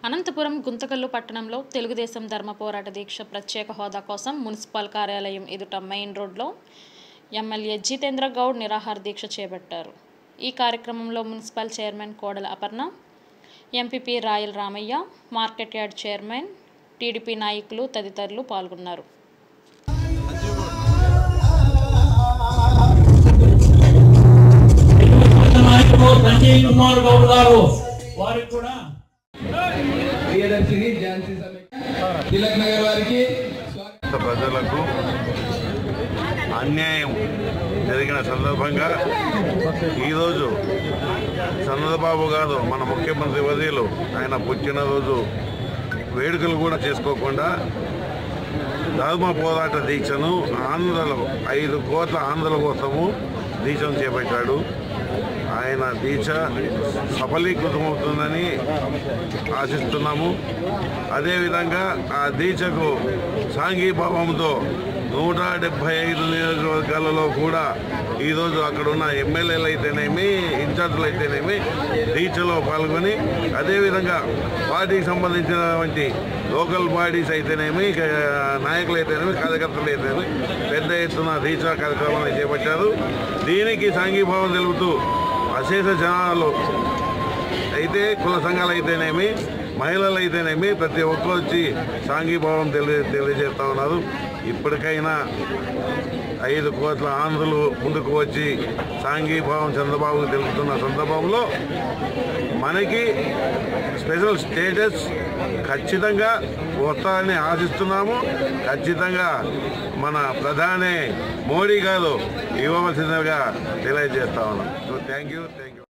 అనంతపురం గుంతకల్లు పట్టణంలో తెలుగుదేశం ధర్మ పోరాట దీక్ష ప్రత్యేక హోదా కోసం మున్సిపల్ కార్యాలయం ఎదుట మెయిన్ రోడ్లో ఎమ్మెల్యే జితేంద్ర గౌడ్ నిరాహార దీక్ష చేపట్టారు ఈ కార్యక్రమంలో municipal chairman Kodala Aparna MPP Rayal Ramaiah market yard chairman TDP నాయకులు తదితరులు పాల్గొన్నారు నాయకుడు సంజయ్ కుమార్ గౌడ్ గారు వారికి కూడా ప్రియదర్శిని ఝాన్సీ సమేత తిలక్ నగర్ వారికి స్వాగతం రాష్ట్ర ప్రజలకు అన్యాయం జరిగిన సందర్భంగా ఈరోజు చంద్రబాబు గారు మన ముఖ్యమంత్రి వర్యులు ఆయన పుట్టినరోజు వేడుకలు కూడా చేసుకోకుండా ధర్మ పోరాట దీక్షను ఆంధ్రలో ఐదు కోట్ల ఆంధ్రుల కోసము దీక్షను చేపట్టాడు ఆయన దీక్ష సఫలీకృతమవుతుందని ఆశిస్తున్నాము అదేవిధంగా ఆ దీక్షకు సాంఘీభావంతో నూట డెబ్బై ఐదు నియోజకవర్గాలలో కూడా ఈరోజు అక్కడ ఉన్న ఎమ్మెల్యేలు అయితేనేమి ఇన్ఛార్జీలు అయితేనేమి దీక్షలో పాల్గొని అదేవిధంగా పార్టీకి సంబంధించినటువంటి లోకల్ బాడీస్ అయితేనేమి క- నాయకులు అయితేనేమి కార్యకర్తలు అయితేనేమి పెద్ద ఎత్తున దీక్షా కార్యక్రమాన్ని చేపట్టారు దీనికి సాంఘీభావం తెలుపుతూ అశేష జనాలు అయితే కుల సంఘాలు అయితేనేమి మహిళలు అయితేనేమి ప్రతి ఒక్కరు వచ్చి సాంఘీభావం తెలియ తెలియజేస్తా ఉన్నారు ఇప్పటికైనా ఐదు కోట్ల ఆంధ్రులు ముందుకు వచ్చి సాంఘీభావం చంద్రబాబుకు తెలుపుతున్న సందర్భంలో మనకి స్పెషల్ స్టేటస్ ఖచ్చితంగా వస్తారని ఆశిస్తున్నాము ఖచ్చితంగా మన ప్రధాని మోడీ గారు ఇవ్వవలసిందిగా తెలియజేస్తా ఉన్నాం so thank you thank you